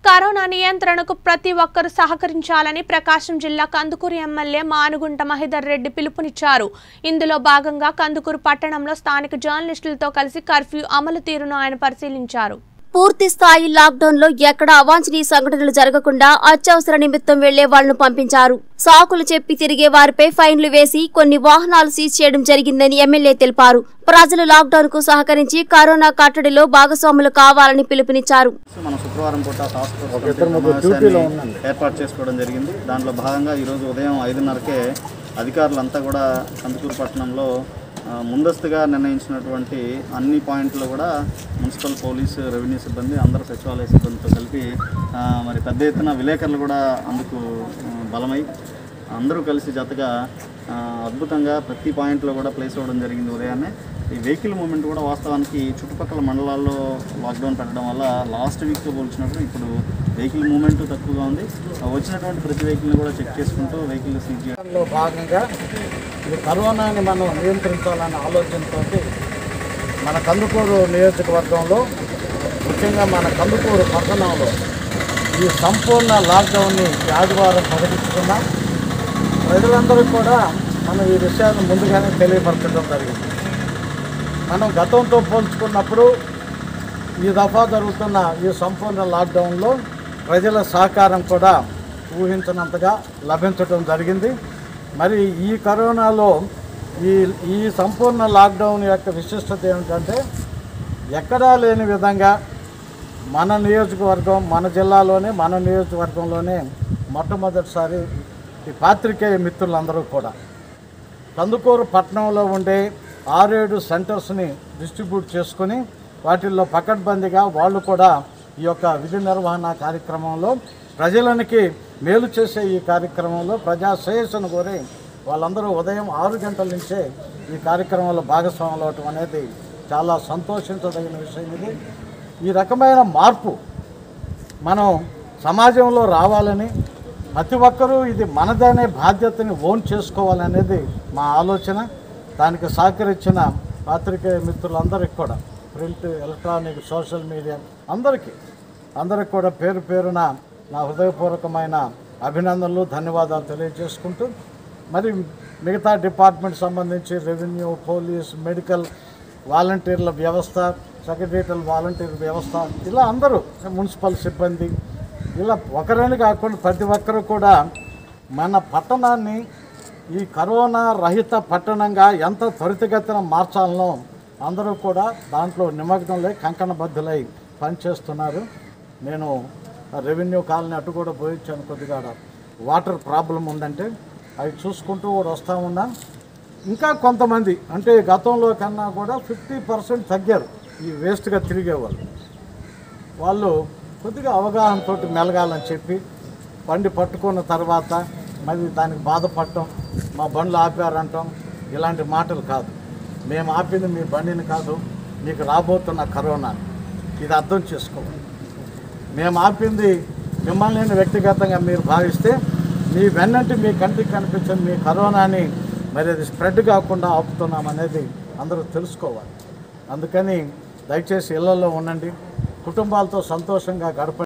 corona నియంత్రణకు ప్రతి ఒక్కరూ సహకరించాలని ప్రకాశం జిల్లా కందుకూరు ఎమ్మెల్యే మానుగుంట మహిదర్ రెడ్డి పిలుపునిచ్చారు ఇందులో భాగంగా కందుకూరు పట్టణంలో స్థానిక జర్నలిస్టులతో కలిసి కర్ఫ్యూ అమలు తీరును ఆయన పరిశీలించారు పూర్తి స్థాయి లాక్డౌన్ లో ఎక్కడ అవాంఛనీయ సంఘటనలు జరగకుండా అత్యవసర నిమిత్తం వెళ్లే వాళ్లను పంపించారు సాకులు చెప్పి తిరిగే వారిపై ఫైన్లు వేసి కొన్ని వాహనాలు సీజ్ చేయడం జరిగిందని ఎమ్మెల్యే తెలిపారు ప్రజలు లాక్డౌన్ కు సహకరించి కరోనా కట్టడిలో భాగస్వాములు కావాలని పిలుపునిచ్చారు మనం శుక్రవారం పూట టాస్క్ ఫోర్స్ కమిటీ సమావేశాన్ని ఏర్పాటు చేసుకోవడం జరిగింది దాంట్లో భాగంగా ఈరోజు ఉదయం ఐదున్నరకే అధికారులంతా కూడా కందుకూరు పట్టణంలో ఆ, ముందస్తుగా నిర్ణయించినటువంటి అన్ని పాయింట్లు కూడా మున్సిపల్ పోలీసు రెవెన్యూ సిబ్బంది అందరూ సచివాలయ సిబ్బందితో కలిపి ఆ, మరి పెద్ద ఎత్తున విలేకరులు కూడా అందుకు ఆ, బలమై అందరూ కలిసి జతగా ఆ, అద్భుతంగా ప్రతి పాయింట్లో కూడా ప్లేస్ అవ్వడం జరిగింది ఉదయాన్నే ఈ వెహికల్ మూమెంట్ కూడా వాస్తవానికి చుట్టుపక్కల మండలాల్లో లాక్డౌన్ పెట్టడం వల్ల లాస్ట్ వీక్తో పోల్చినప్పుడు ఇప్పుడు వెహికల్ మూమెంట్ తక్కువగా ఉంది ఆ, వచ్చినటువంటి ప్రతి వెహికల్ని కూడా చెక్ చేసుకుంటూ వెహికల్ సీజ్ చేయడం లో భాగంగా ఈ కరోనాని మనం నియంత్రించాలనే ఆలోచనతో మన కందుకూరు నియోజకవర్గంలో ముఖ్యంగా మన కందుకూరు పట్టణంలో ఈ సంపూర్ణ లాక్డౌన్ని ఈ ఆదివారం ప్రకటిస్తున్నాం ప్రజలందరికీ కూడా మనం ఈ విషయాన్ని ముందుగానే తెలియపరచడం జరిగింది మనం గతంతో పోల్చుకున్నప్పుడు ఈ దఫా జరుగుతున్న ఈ సంపూర్ణ లాక్డౌన్లో ప్రజల సహకారం కూడా ఊహించినంతగా లభించడం జరిగింది మరి ఈ కరోనాలో ఈ ఈ సంపూర్ణ లాక్డౌన్ యొక్క విశిష్టత ఏమిటంటే ఎక్కడా లేని విధంగా మన నియోజకవర్గం మన జిల్లాలోనే మన నియోజకవర్గంలోనే మొట్టమొదటిసారి ఈ పాత్రికేయ మిత్రులందరూ కూడా కందుకూరు పట్టణంలో ఉండే ఆరేడు సెంటర్స్ని డిస్ట్రిబ్యూట్ చేసుకొని వాటిల్లో పకడ్బందీగా వాళ్ళు కూడా ఈ యొక్క విధి నిర్వహణ కార్యక్రమంలో ప్రజలనికి మేలు చేసే ఈ కార్యక్రమంలో ప్రజా శ్రేయస్సును కోరి వాళ్ళందరూ ఉదయం ఆరు గంటల నుంచే ఈ కార్యక్రమంలో భాగస్వాములు అవటం అనేది చాలా సంతోషించదగిన విషయం ఇది ఈ రకమైన మార్పు మనం సమాజంలో రావాలని ప్రతి ఒక్కరూ ఇది మనదనే బాధ్యతని ఓన్ చేసుకోవాలనేది మా ఆలోచన దానికి సహకరించిన పాత్రికేయ మిత్రులందరికీ కూడా ప్రింట్ ఎలక్ట్రానిక్ సోషల్ మీడియా అందరికీ అందరికి కూడా పేరు పేరున నా హృదయపూర్వకమైన అభినందనలు ధన్యవాదాలు తెలియజేసుకుంటూ మరి మిగతా డిపార్ట్మెంట్ సంబంధించి రెవెన్యూ పోలీస్ మెడికల్ వాలంటీర్ల వ్యవస్థ సెక్రటరియల్ వాలంటీర్ వ్యవస్థ ఇలా అందరూ మున్సిపల్ సిబ్బంది ఇలా ఒకరని కాకుండా ప్రతి ఒక్కరు కూడా మన పట్టణాన్ని ఈ కరోనా రహిత పట్టణంగా ఎంత త్వరితగతిన మార్చాలనో అందరూ కూడా దాంట్లో నిమగ్నంలో కంకణబద్ధులై పనిచేస్తున్నారు నేను రెవెన్యూ కాలనీ అటు కూడా పోయించాను కొద్దిగా వాటర్ ప్రాబ్లం ఉందంటే అవి చూసుకుంటూ కూడా వస్తూ ఉన్నా ఇంకా కొంతమంది అంటే గతంలో కన్నా కూడా ఫిఫ్టీ పర్సెంట్ తగ్గారు ఈ వేస్ట్గా తిరిగేవాళ్ళు వాళ్ళు కొద్దిగా అవగాహనతో మెలగాలని చెప్పి బండి పట్టుకున్న తర్వాత మరి దానికి బాధపడటం మా బండ్లు ఆపారంటాం ఇలాంటి మాటలు కాదు మేము ఆపింది మీ బండిని కాదు మీకు రాబోతున్న కరోనా ఇది అర్థం చేసుకోవాలి మేము ఆపింది మిమ్మల్ని నేను వ్యక్తిగతంగా మీరు భావిస్తే మీ వెన్నంటి మీ కంటికి కనిపించిన మీ కరోనాని మరి అది స్ప్రెడ్ కాకుండా ఆపుతున్నాం అనేది అందరూ తెలుసుకోవాలి అందుకని దయచేసి ఇళ్లలో ఉండండి కుటుంబాలతో సంతోషంగా గడపండి